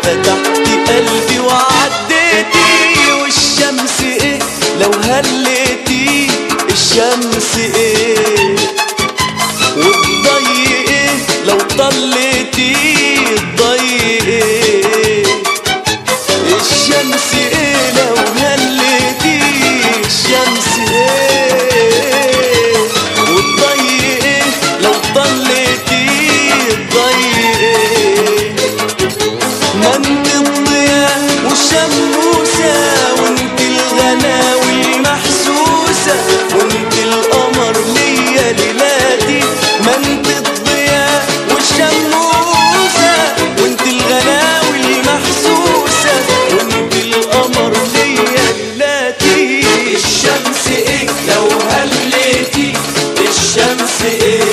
فتحت قلبي وعديتي والشمس ايه لو هليتي الشمس ايه والضي ايه لو طليتي الضي ايه الشمس ايه لو هليتي الشمس ايه والضي ايه لو طليتي الضي ايه ما انت الضياء والشموسة وانت الغناوي المحسوسة وانت القمر ليا ليلاتي ما انت الضياء والشموسة وانت الغناوي المحسوسة وانت القمر ليا ليلاتي الشمس ايه لو هليتي الشمس ايه